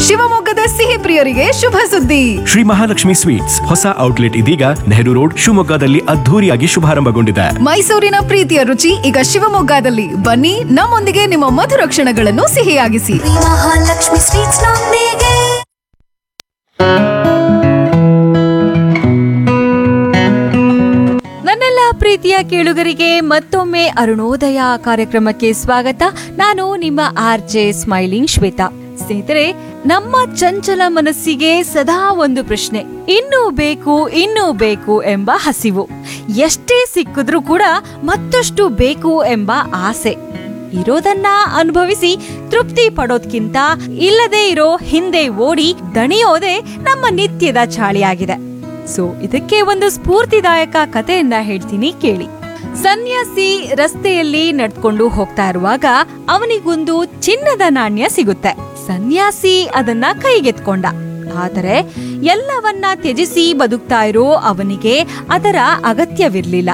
ಶಿವಮೊಗ್ಗದ ಸಿಹಿ ಪ್ರಿಯರಿಗೆ ಶುಭ ಸುದ್ದಿ ಶ್ರೀ ಮಹಾಲಕ್ಷ್ಮಿ ಸ್ವೀಟ್ಸ್ ಹೊಸ ಔಟ್ಲೆಟ್ ಇದೀಗ ನೆಹರು ರೋಡ್ ಶಿವಮೊಗ್ಗದಲ್ಲಿ ಅದ್ಧೂರಿಯಾಗಿ ಶುಭಾರಂಭಗೊಂಡಿದೆ ಮೈಸೂರಿನ ಪ್ರೀತಿಯ ರುಚಿ ಈಗ ಶಿವಮೊಗ್ಗದಲ್ಲಿ ಬನ್ನಿ ನಮ್ಮೊಂದಿಗೆ ನಿಮ್ಮ ಮಧುರ ಕ್ಷಣಗಳನ್ನು ಸಿಹಿಯಾಗಿಸಿ ಮಹಾಲಕ್ಷ್ಮಿ ಸ್ವೀಟ್ಸ್ ನೊಂದಿಗೆ ನನ್ನೆಲ್ಲ ಪ್ರೀತಿಯ ಕೇಳುಗರಿಗೆ ಮತ್ತೊಮ್ಮೆ ಅರುಣೋದಯ ಕಾರ್ಯಕ್ರಮಕ್ಕೆ ಸ್ವಾಗತ ನಾನು ನಿಮ್ಮ ಆರ್ ಜೆ ಸ್ಮೈಲಿಂಗ್ ಶ್ವೇತಾ ಸ್ನೇಹಿತರೆ ನಮ್ಮ ಚಂಚಲ ಮನಸ್ಸಿಗೆ ಸದಾ ಒಂದು ಪ್ರಶ್ನೆ ಇನ್ನೂ ಬೇಕು ಇನ್ನೂ ಬೇಕು ಎಂಬ ಹಸಿವು ಎಷ್ಟೇ ಸಿಕ್ಕಿದ್ರೂ ಕೂಡ ಮತ್ತಷ್ಟು ಬೇಕು ಎಂಬ ಆಸೆ ಇರೋದನ್ನ ಅನುಭವಿಸಿ ತೃಪ್ತಿ ಪಡೋದ್ಕಿಂತ ಇಲ್ಲದೆ ಇರೋ ಹಿಂದೆ ಓಡಿ ದಣಿಯೋದೇ ನಮ್ಮ ನಿತ್ಯದ ಚಾಳಿಯಾಗಿದೆ ಸೊ ಇದಕ್ಕೆ ಒಂದು ಸ್ಫೂರ್ತಿದಾಯಕ ಕಥೆಯನ್ನ ಹೇಳ್ತೀನಿ ಕೇಳಿ ಸನ್ಯಾಸಿ ರಸ್ತೆಯಲ್ಲಿ ನಡ್ಕೊಂಡು ಹೋಗ್ತಾ ಇರುವಾಗ ಅವನಿಗೊಂದು ಚಿನ್ನದ ನಾಣ್ಯ ಸಿಗುತ್ತೆ ಸನ್ಯಾಸಿ ಅದನ್ನ ಕೈಗೆತ್ಕೊಂಡ ಆದರೆ ಎಲ್ಲವನ್ನ ತ್ಯಜಿಸಿ ಬದುಕ್ತಾ ಇರೋ ಅವನಿಗೆ ಅದರ ಅಗತ್ಯವಿರ್ಲಿಲ್ಲ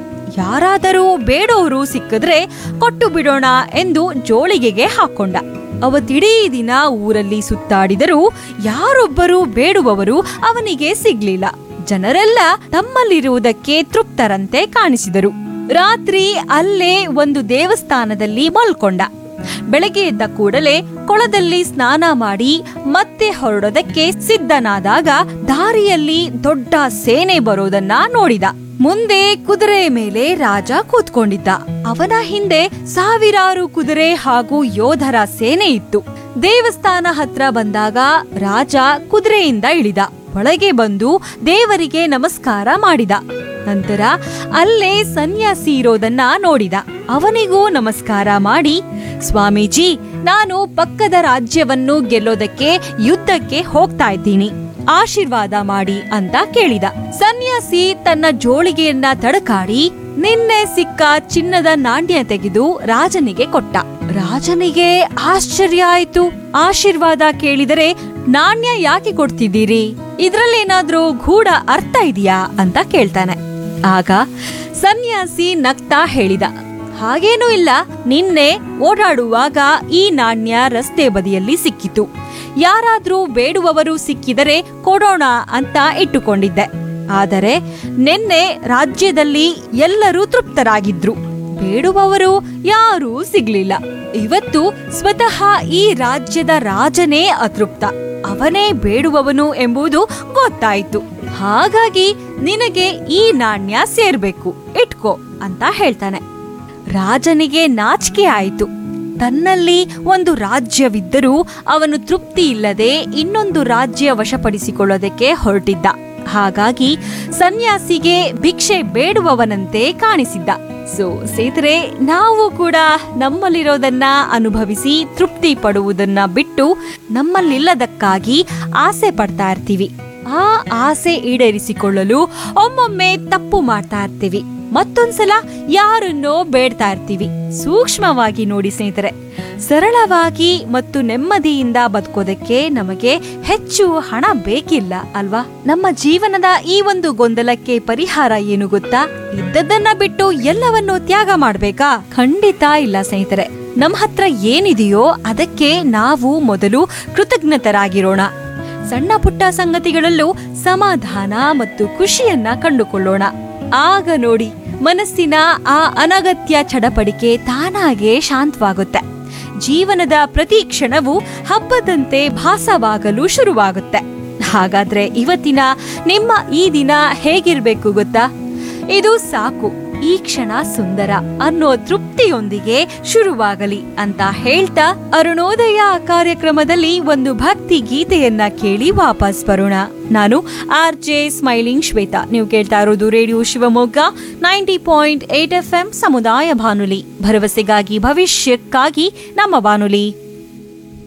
ಯಾರಾದರೂ ಬೇಡೋರು ಸಿಕ್ಕಿದ್ರೆ ಕೊಟ್ಟು ಬಿಡೋಣ ಎಂದು ಜೋಳಿಗೆಗೆ ಹಾಕೊಂಡ ಅವತ್ತಿಡೀ ದಿನ ಊರಲ್ಲಿ ಸುತ್ತಾಡಿದರೂ ಯಾರೊಬ್ಬರೂ ಬೇಡುವವರು ಅವನಿಗೆ ಸಿಗ್ಲಿಲ್ಲ ಜನರೆಲ್ಲ ತಮ್ಮಲ್ಲಿರುವುದಕ್ಕೆ ತೃಪ್ತರಂತೆ ಕಾಣಿಸಿದರು ರಾತ್ರಿ ಅಲ್ಲೇ ಒಂದು ದೇವಸ್ಥಾನದಲ್ಲಿ ಮಲ್ಕೊಂಡ ಬೆಳಗ್ಗೆ ಎದ್ದ ಕೂಡಲೇ ಕೊಳದಲ್ಲಿ ಸ್ನಾನ ಮಾಡಿ ಮತ್ತೆ ಹೊರಡೋದಕ್ಕೆ ಸಿದ್ಧನಾದಾಗ ದಾರಿಯಲ್ಲಿ ದೊಡ್ಡ ಸೇನೆ ಬರೋದನ್ನ ನೋಡಿದ ಮುಂದೆ ಕುದುರೆ ಮೇಲೆ ರಾಜ ಕೂತ್ಕೊಂಡಿದ್ದ ಅವನ ಹಿಂದೆ ಸಾವಿರಾರು ಕುದುರೆ ಹಾಗೂ ಯೋಧರ ಸೇನೆ ಇತ್ತು ದೇವಸ್ಥಾನ ಹತ್ರ ಬಂದಾಗ ರಾಜ ಕುದುರೆಯಿಂದ ಇಳಿದ ಒಳಗೆ ಬಂದು ದೇವರಿಗೆ ನಮಸ್ಕಾರ ಮಾಡಿದ ನಂತರ ಅಲ್ಲೇ ಸನ್ಯಾಸಿ ಇರೋದನ್ನ ನೋಡಿದ ಅವನಿಗೂ ನಮಸ್ಕಾರ ಮಾಡಿ ಸ್ವಾಮೀಜಿ ನಾನು ಪಕ್ಕದ ರಾಜ್ಯವನ್ನು ಗೆಲ್ಲೋದಕ್ಕೆ ಯುದ್ಧಕ್ಕೆ ಹೋಗ್ತಾ ಇದ್ದೀನಿ ಆಶೀರ್ವಾದ ಮಾಡಿ ಅಂತ ಕೇಳಿದ ಸನ್ಯಾಸಿ ತನ್ನ ಜೋಳಿಗೆಯನ್ನ ತಡಕಾಡಿ ನಿನ್ನೆ ಸಿಕ್ಕ ಚಿನ್ನದ ನಾಣ್ಯ ತೆಗೆದು ರಾಜನಿಗೆ ಕೊಟ್ಟ ರಾಜನಿಗೆ ಆಶ್ಚರ್ಯ ಆಯ್ತು ಆಶೀರ್ವಾದ ಕೇಳಿದರೆ ನಾಣ್ಯ ಯಾಕೆ ಕೊಡ್ತಿದ್ದೀರಿ ಇದ್ರಲ್ಲೇನಾದ್ರೂ ಗೂಢ ಅರ್ಥ ಇದೆಯಾ ಅಂತ ಕೇಳ್ತಾನೆ ಆಗ ಸನ್ಯಾಸಿ ನಗ್ತಾ ಹೇಳಿದ ಹಾಗೇನೂ ಇಲ್ಲ ನಿನ್ನೆ ಓಡಾಡುವಾಗ ಈ ನಾಣ್ಯ ರಸ್ತೆ ಬದಿಯಲ್ಲಿ ಸಿಕ್ಕಿತು ಯಾರಾದ್ರೂ ಬೇಡುವವರು ಸಿಕ್ಕಿದರೆ ಕೊಡೋಣ ಅಂತ ಇಟ್ಟುಕೊಂಡಿದ್ದೆ ಆದರೆ ನಿನ್ನೆ ರಾಜ್ಯದಲ್ಲಿ ಎಲ್ಲರೂ ತೃಪ್ತರಾಗಿದ್ರು ಬೇಡುವವರು ಯಾರೂ ಸಿಗ್ಲಿಲ್ಲ ಇವತ್ತು ಸ್ವತಃ ಈ ರಾಜ್ಯದ ರಾಜನೇ ಅತೃಪ್ತ ಅವನೇ ಬೇಡುವವನು ಎಂಬುದು ಗೊತ್ತಾಯ್ತು ಹಾಗಾಗಿ ನಿನಗೆ ಈ ನಾಣ್ಯ ಸೇರ್ಬೇಕು ಇಟ್ಕೋ ಅಂತ ಹೇಳ್ತಾನೆ ರಾಜನಿಗೆ ನಾಚಿಕೆ ಆಯಿತು ತನ್ನಲ್ಲಿ ಒಂದು ರಾಜ್ಯವಿದ್ದರೂ ಅವನು ತೃಪ್ತಿ ಇಲ್ಲದೆ ಇನ್ನೊಂದು ರಾಜ್ಯ ವಶಪಡಿಸಿಕೊಳ್ಳೋದಕ್ಕೆ ಹೊರಟಿದ್ದ ಹಾಗಾಗಿ ಸನ್ಯಾಸಿಗೆ ಭಿಕ್ಷೆ ಬೇಡುವವನಂತೆ ಕಾಣಿಸಿದ್ದ ಸೊ ಸೇತರೆ ನಾವು ಕೂಡ ನಮ್ಮಲ್ಲಿರೋದನ್ನ ಅನುಭವಿಸಿ ತೃಪ್ತಿ ಪಡುವುದನ್ನ ಬಿಟ್ಟು ನಮ್ಮಲ್ಲಿಲ್ಲದಕ್ಕಾಗಿ ಆಸೆ ಪಡ್ತಾ ಇರ್ತೀವಿ ಆ ಆಸೆ ಈಡೇರಿಸಿಕೊಳ್ಳಲು ಒಮ್ಮೊಮ್ಮೆ ತಪ್ಪು ಮಾಡ್ತಾ ಇರ್ತೀವಿ ಮತ್ತೊಂದ್ಸಲ ಯಾರನ್ನೋ ಬೇಡ್ತಾ ಇರ್ತೀವಿ ಸೂಕ್ಷ್ಮವಾಗಿ ನೋಡಿ ಸ್ನೇಹಿತರೆ ಸರಳವಾಗಿ ಮತ್ತು ನೆಮ್ಮದಿಯಿಂದ ಬದುಕೋದಕ್ಕೆ ನಮಗೆ ಹೆಚ್ಚು ಹಣ ಬೇಕಿಲ್ಲ ಅಲ್ವಾ ನಮ್ಮ ಜೀವನದ ಈ ಒಂದು ಗೊಂದಲಕ್ಕೆ ಪರಿಹಾರ ಏನು ಗೊತ್ತಾ ಇದ್ದದ್ದನ್ನ ಬಿಟ್ಟು ಎಲ್ಲವನ್ನೂ ತ್ಯಾಗ ಮಾಡ್ಬೇಕಾ ಖಂಡಿತ ಇಲ್ಲ ಸ್ನೇಹಿತರೆ ನಮ್ಮ ಹತ್ರ ಏನಿದೆಯೋ ಅದಕ್ಕೆ ನಾವು ಮೊದಲು ಕೃತಜ್ಞತರಾಗಿರೋಣ ಸಣ್ಣ ಪುಟ್ಟ ಸಂಗತಿಗಳಲ್ಲೂ ಸಮಾಧಾನ ಮತ್ತು ಖುಷಿಯನ್ನ ಕಂಡುಕೊಳ್ಳೋಣ ಆಗ ನೋಡಿ ಮನಸ್ಸಿನ ಆ ಅನಗತ್ಯ ಚಡಪಡಿಕೆ ತಾನಾಗೆ ಶಾಂತವಾಗುತ್ತೆ ಜೀವನದ ಪ್ರತಿ ಕ್ಷಣವೂ ಹಬ್ಬದಂತೆ ಭಾಸವಾಗಲು ಶುರುವಾಗುತ್ತೆ ಹಾಗಾದ್ರೆ ಇವತ್ತಿನ ನಿಮ್ಮ ಈ ದಿನ ಹೇಗಿರ್ಬೇಕು ಗೊತ್ತಾ ಇದು ಸಾಕು ಈ ಕ್ಷಣ ಸುಂದರ ಅನ್ನೋ ತೃಪ್ತಿಯೊಂದಿಗೆ ಶುರುವಾಗಲಿ ಅಂತ ಹೇಳ್ತಾ ಅರುಣೋದಯ ಕಾರ್ಯಕ್ರಮದಲ್ಲಿ ಒಂದು ಭಕ್ತಿ ಗೀತೆಯನ್ನ ಕೇಳಿ ವಾಪಸ್ ಬರೋಣ ನಾನು ಆರ್ ಜೆ ಸ್ಮೈಲಿಂಗ್ ಶ್ವೇತಾ ನೀವು ಕೇಳ್ತಾ ಇರೋದು radio Shivamogga ninety point eight F M ಸಮುದಾಯ ಬಾನುಲಿ ಭರವಸೆಗಾಗಿ ಭವಿಷ್ಯಕ್ಕಾಗಿ ನಮ್ಮ ಬಾನುಲಿ